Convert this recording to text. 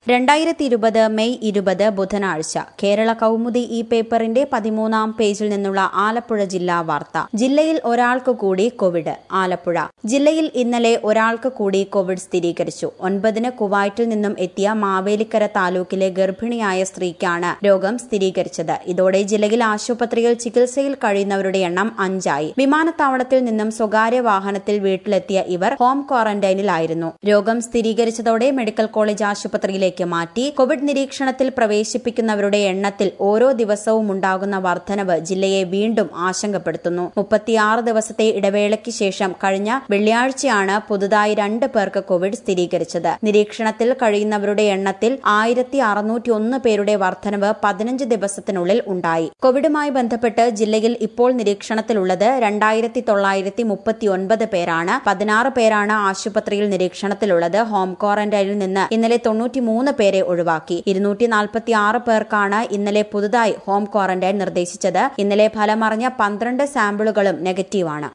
രണ്ടായിരത്തി ഇരുപത് മെയ് ഇരുപത് ബുധനാഴ്ച കേരള കൗമുദി ഈ പേപ്പറിന്റെ പതിമൂന്നാം പേജിൽ നിന്നുള്ള ആലപ്പുഴ ജില്ലാ വാർത്ത ജില്ലയിൽ ഒരാൾക്ക് കൂടി കോവിഡ് ആലപ്പുഴ ജില്ലയിൽ ഇന്നലെ ഒരാൾക്ക് കൂടി കോവിഡ് സ്ഥിരീകരിച്ചു ഒൻപതിന് കുവൈറ്റിൽ നിന്നും എത്തിയ മാവേലിക്കര താലൂക്കിലെ ഗർഭിണിയായ സ്ത്രീക്കാണ് രോഗം സ്ഥിരീകരിച്ചത് ഇതോടെ ജില്ലയിൽ ആശുപത്രിയിൽ ചികിത്സയിൽ കഴിയുന്നവരുടെ എണ്ണം അഞ്ചായി വിമാനത്താവളത്തിൽ നിന്നും സ്വകാര്യ വാഹനത്തിൽ വീട്ടിലെത്തിയ ഇവർ ഹോം ക്വാറന്റൈനിലായിരുന്നു രോഗം സ്ഥിരീകരിച്ചതോടെ മെഡിക്കൽ കോളേജ് ആശുപത്രിയിലേക്ക് മാറ്റി കോവിഡ് നിരീക്ഷണത്തിൽ പ്രവേശിപ്പിക്കുന്നവരുടെ എണ്ണത്തിൽ ഓരോ ദിവസവും ഉണ്ടാകുന്ന വർധനവ് ജില്ലയെ വീണ്ടും ആശങ്കപ്പെടുത്തുന്നു മുപ്പത്തിയാറ് ദിവസത്തെ ഇടവേളയ്ക്ക് ശേഷം കഴിഞ്ഞ വെള്ളിയാഴ്ചയാണ് പുതുതായി രണ്ട് പേർക്ക് കോവിഡ് സ്ഥിരീകരിച്ചത് നിരീക്ഷണത്തിൽ കഴിയുന്നവരുടെ എണ്ണത്തിൽ ആയിരത്തി അറുന്നൂറ്റി ഒന്ന് പേരുടെ വർധനവ് പതിനഞ്ച് ദിവസത്തിനുള്ളിൽ ഉണ്ടായി കോവിഡുമായി ബന്ധപ്പെട്ട് ജില്ലയിൽ ഇപ്പോൾ നിരീക്ഷണത്തിലുള്ളത് രണ്ടായിരത്തി തൊള്ളായിരത്തി മുപ്പത്തിയൊൻപത് പേരാണ് പതിനാറ് പേരാണ് ആശുപത്രിയിൽ നിരീക്ഷണത്തിലുള്ളത് ഹോം ക്വാറന്റൈനിൽ നിന്ന് ഇന്നലെ തൊണ്ണൂറ്റിമൂന്ന് പേരെ ഒഴിവാക്കി ഇരുന്നൂറ്റി നാൽപ്പത്തി ആറ് പേർക്കാണ് ഇന്നലെ പുതുതായി ഹോം ക്വാറന്റൈൻ നിർദ്ദേശിച്ചത് ഇന്നലെ ഫലമറിഞ്ഞ പന്ത്രണ്ട് സാമ്പിളുകളും നെഗറ്റീവാണ്